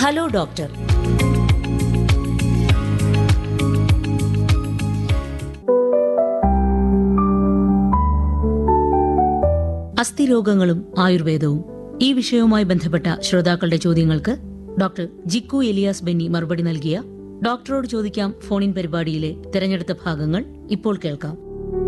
Hello doctor അസ്ഥിരോഗങ്ങളും ആയുർവേദവും ഈ വിഷയവുമായി ബന്ധപ്പെട്ട ശ്രോതാക്കളുടെ ചോദ്യങ്ങൾക്ക് ഡോക്ടർ ജിക്കു എലിയാസ് ബെന്നി മറുപടി നൽകിയ ഡോക്ടറോട് ചോദിക്കാം ഫോണിൻ പരിപാടിയിലെ തെരഞ്ഞെടുത്ത ഭാഗങ്ങൾ ഇപ്പോൾ കേൾക്കാം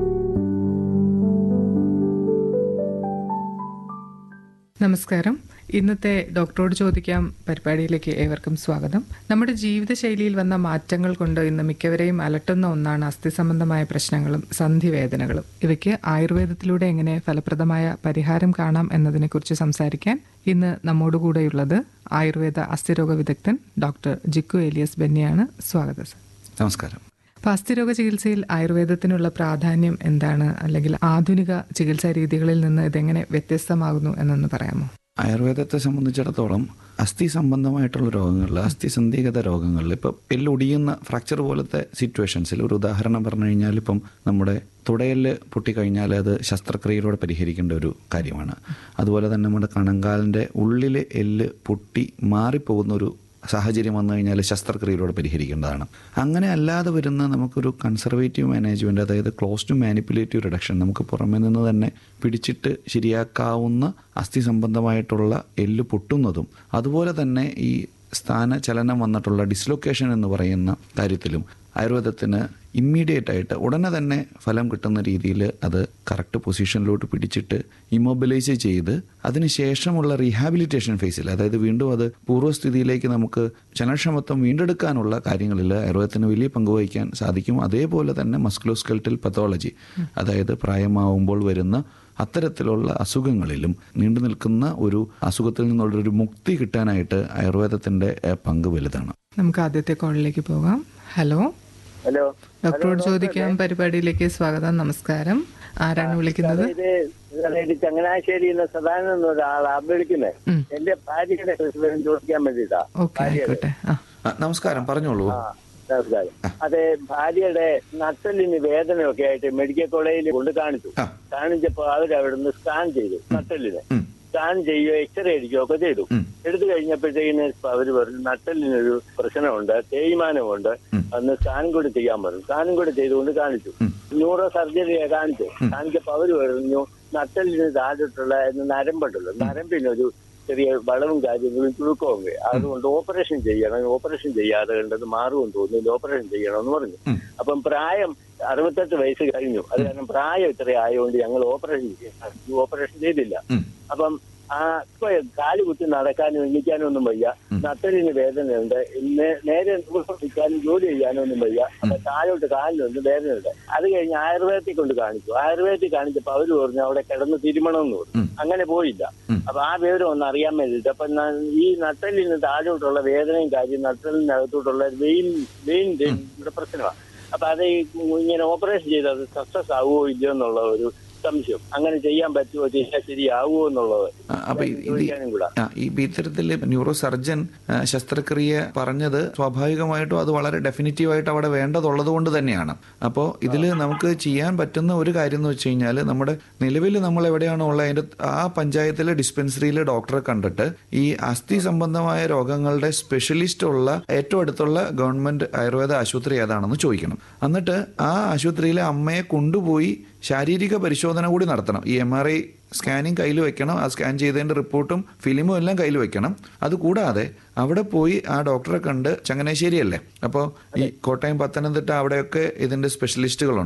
നമസ്കാരം ഇന്നത്തെ ഡോക്ടറോട് ചോദിക്കാം പരിപാടിയിലേക്ക് ഏവർക്കും സ്വാഗതം നമ്മുടെ ജീവിതശൈലിയിൽ വന്ന മാറ്റങ്ങൾ കൊണ്ട് ഇന്ന് മിക്കവരെയും അലട്ടുന്ന ഒന്നാണ് അസ്ഥി സംബന്ധമായ പ്രശ്നങ്ങളും സന്ധിവേദനകളും ഇവയ്ക്ക് ആയുർവേദത്തിലൂടെ എങ്ങനെ ഫലപ്രദമായ പരിഹാരം കാണാം എന്നതിനെക്കുറിച്ച് സംസാരിക്കാൻ ഇന്ന് നമ്മോടുകൂടെയുള്ളത് ആയുർവേദ അസ്ഥിരോഗ വിദഗ്ധൻ ഡോക്ടർ ജിക്കു എലിയസ് ബെന്നിയാണ് സ്വാഗതം സർ നമസ്കാരം അപ്പൊ അസ്ഥിരോഗ ചികിത്സയിൽ ആയുർവേദത്തിനുള്ള പ്രാധാന്യം എന്താണ് അല്ലെങ്കിൽ ആധുനിക ചികിത്സാ രീതികളിൽ നിന്ന് ഇതെങ്ങനെ വ്യത്യസ്തമാകുന്നു എന്നൊന്ന് പറയാമോ ആയുർവേദത്തെ സംബന്ധിച്ചിടത്തോളം അസ്ഥി സംബന്ധമായിട്ടുള്ള രോഗങ്ങളിൽ അസ്ഥി സന്ധിഗത രോഗങ്ങളിൽ ഇപ്പോൾ എല്ലൊടിയുന്ന ഫ്രാക്ചർ പോലത്തെ സിറ്റുവേഷൻസിൽ ഒരു ഉദാഹരണം പറഞ്ഞു കഴിഞ്ഞാൽ ഇപ്പം നമ്മുടെ തുടയല് പൊട്ടിക്കഴിഞ്ഞാൽ അത് ശസ്ത്രക്രിയയിലൂടെ പരിഹരിക്കേണ്ട ഒരു കാര്യമാണ് അതുപോലെ തന്നെ നമ്മുടെ കണങ്കാലിൻ്റെ ഉള്ളിലെ എല്ല് പൊട്ടി മാറിപ്പോകുന്ന ഒരു സാഹചര്യം വന്നു കഴിഞ്ഞാൽ ശസ്ത്രക്രിയയിലൂടെ പരിഹരിക്കേണ്ടതാണ് അങ്ങനെ അല്ലാതെ വരുന്ന നമുക്കൊരു കൺസർവേറ്റീവ് മാനേജ്മെൻറ്റ് അതായത് ക്ലോസ് ടു മാനിപ്പുലേറ്റീവ് റിഡക്ഷൻ നമുക്ക് പുറമെ നിന്ന് തന്നെ പിടിച്ചിട്ട് ശരിയാക്കാവുന്ന അസ്ഥി സംബന്ധമായിട്ടുള്ള എല്ല് പൊട്ടുന്നതും അതുപോലെ തന്നെ ഈ സ്ഥാന ചലനം വന്നിട്ടുള്ള ഡിസ്ലൊക്കേഷൻ എന്ന് പറയുന്ന കാര്യത്തിലും ആയുർവേദത്തിന് ഇമ്മീഡിയറ്റ് ആയിട്ട് ഉടനെ തന്നെ ഫലം കിട്ടുന്ന രീതിയിൽ അത് കറക്റ്റ് പൊസിഷനിലോട്ട് പിടിച്ചിട്ട് ഇമ്മൊബിലൈസ് ചെയ്ത് അതിനുശേഷമുള്ള റീഹാബിലിറ്റേഷൻ ഫേസിൽ അതായത് വീണ്ടും അത് പൂർവ്വസ്ഥിതിയിലേക്ക് നമുക്ക് ചലനക്ഷമത്വം വീണ്ടെടുക്കാനുള്ള കാര്യങ്ങളിൽ ആയുർവേദത്തിന് വലിയ പങ്ക് വഹിക്കാൻ സാധിക്കും അതേപോലെ തന്നെ മസ്കുലോസ്കെൽറ്റൽ പത്തോളജി അതായത് പ്രായമാവുമ്പോൾ വരുന്ന അത്തരത്തിലുള്ള അസുഖങ്ങളിലും നീണ്ടു നിൽക്കുന്ന ഒരു അസുഖത്തിൽ നിന്നുള്ള ഒരു മുക്തി കിട്ടാനായിട്ട് ആയുർവേദത്തിൻ്റെ ഏഹ്, പങ്ക് വലുതാണ് നമുക്ക് ആദ്യത്തെ കോളിലേക്ക് പോകാം ഹലോ ഹലോ ഡോക്ടറോട് ചോദിക്കാം പരിപാടിയിലേക്ക് സ്വാഗതം നമസ്കാരം ആരാണ് വിളിക്കുന്നത് ഇത് ഇത് ചങ്ങനാശ്ശേരിയിൽ നിന്ന് സദാനന്ദ എന്നൊരാളാ വിളിക്കുന്നത് ഉം. എന്റെ ഭാര്യയുടെ വിവരം ചോദിക്കാൻ വേണ്ടിട്ടാ ഓക്കെ ആയിക്കോട്ടെ ആ ആ, നമസ്കാരം പറഞ്ഞോളൂ ആ നമസ്കാരം അതെ ഭാര്യയുടെ നട്ടലിന് വേദനയൊക്കെ ആയിട്ട് മെഡിക്കൽ കോളേജിൽ കൊണ്ട് കാണിച്ചു ആ. കാണിച്ചപ്പോ അവർ അവിടുന്ന് സ്കാൻ ചെയ്തു നട്ടലിന് ഉം. സ്കാൻ ചെയ്യുകയോ എക്സ്റേ അടിക്കുകയോ ഒക്കെ ചെയ്തു ഉം. എടുത്തു കഴിഞ്ഞപ്പോഴത്തേക്കിന് അവര് പറഞ്ഞു നട്ടലിനൊരു പ്രശ്നമുണ്ട് തേയ്മാനമുണ്ട് അന്ന് സ്കാൻ കൂടി ചെയ്യാൻ പറഞ്ഞു സ്കാനും കൂടി ചെയ്തുകൊണ്ട് കാണിച്ചു ന്യൂറോ സർജറിയെ കാണിച്ചു കാണിച്ചപ്പോ അവര് പറഞ്ഞു നട്ടലിന് താഴോട്ടുള്ള നരമ്പുണ്ടല്ലോ നരമ്പിനൊരു ചെറിയ വളവും കാര്യങ്ങളും ചുരുക്കവും വേ. അതുകൊണ്ട് ഓപ്പറേഷൻ ചെയ്യണം ഓപ്പറേഷൻ ചെയ്യാതെ കണ്ടത് മാറുമെന്ന് തോന്നുന്നില്ല ഓപ്പറേഷൻ ചെയ്യണമെന്ന് പറഞ്ഞു അപ്പം പ്രായം അറുപത്തെട്ട് വയസ്സ് കഴിഞ്ഞു അത് കാരണം പ്രായം ഇത്ര ആയതുകൊണ്ട് ഞങ്ങൾ ഓപ്പറേഷൻ ചെയ്യാൻ ഓപ്പറേഷൻ ചെയ്തില്ല അപ്പം ആ ഇപ്പൊ കാല് കുത്തി നടക്കാനും എണ്ണിക്കാനും ഒന്നും വയ്യ നട്ടലിന് വേദനയുണ്ട് നേ- നേരെ നിൽക്കാനും ജോലി ചെയ്യാനും ഒന്നും വയ്യ അപ്പൊ താഴോട്ട് കാലിനൊന്നും വേദനയുണ്ട് അത് കഴിഞ്ഞ് ആയുർവേദത്തിൽ കൊണ്ട് കാണിച്ചു ആയുർവേദത്തിൽ കാണിച്ചപ്പോ അവര് പറഞ്ഞു അവിടെ കിടന്ന് തിരുമണമെന്ന് പറഞ്ഞു അങ്ങനെ പോയില്ല അപ്പൊ ആ വിവരം ഒന്ന് അറിയാൻ വേണ്ടിയിട്ട് അപ്പൊ ന- ഈ നട്ടലിന് താഴോട്ടുള്ള വേദനയും കാര്യം നട്ടലിനകത്തോട്ടുള്ള വെയിൻ വെയിൻ്റെ ഇവിടെ പ്രശ്നമാണ് അപ്പൊ അത് ഈ ഇങ്ങനെ ഓപ്പറേഷൻ ചെയ്തത് സക്സസ് ആവുമോ ഇല്ലയോ എന്നുള്ള ഒരു സംശയം അങ്ങനെ ചെയ്യാൻ പറ്റുമോ ചെയ്യാൻ ശരിയാവുമോ എന്നുള്ളത് ആ, അപ്പൊ ഇത് ചോദിക്കാനും കൂടാ ആ, ഈ ഇത്തരത്തിൽ ന്യൂറോ സർജൻ ആ, ശസ്ത്രക്രിയ പറഞ്ഞത് സ്വാഭാവികമായിട്ടും അത് വളരെ ഡെഫിനറ്റീവായിട്ട് അവിടെ വേണ്ടതുള്ളത് കൊണ്ട് തന്നെയാണ് അപ്പോൾ ഇതിൽ നമുക്ക് ചെയ്യാൻ പറ്റുന്ന ഒരു കാര്യം എന്ന് വെച്ച് കഴിഞ്ഞാൽ നമ്മുടെ നിലവിൽ നമ്മൾ എവിടെയാണോ ഉള്ളത് അതിൻ്റെ ആ പഞ്ചായത്തിലെ ഡിസ്പെൻസറിയിലെ ഡോക്ടറെ കണ്ടിട്ട് ഈ അസ്ഥി സംബന്ധമായ രോഗങ്ങളുടെ സ്പെഷ്യലിസ്റ്റ് ഉള്ള ഏറ്റവും അടുത്തുള്ള ഗവൺമെന്റ് ആയുർവേദ ആശുപത്രി ഏതാണെന്ന് ചോദിക്കണം എന്നിട്ട് ആ ആശുപത്രിയിലെ അമ്മയെ കൊണ്ടുപോയി ശാരീരിക പരിശോധന കൂടി നടത്തണം ഈ എം ആർ ഐ സ്കാനിങ് കയ്യിൽ വെക്കണം ആ സ്കാൻ ചെയ്തതിൻ്റെ റിപ്പോർട്ടും ഫിലിമും എല്ലാം കയ്യിൽ വെക്കണം അതുകൂടാതെ അവിടെ പോയി ആ ഡോക്ടറെ കണ്ട് ചങ്ങനാശ്ശേരി അല്ലേ അപ്പോൾ ഈ കോട്ടയം പത്തനംതിട്ട അവിടെയൊക്കെ ഇതിൻ്റെ സ്പെഷ്യലിസ്റ്റുകളുണ്ട്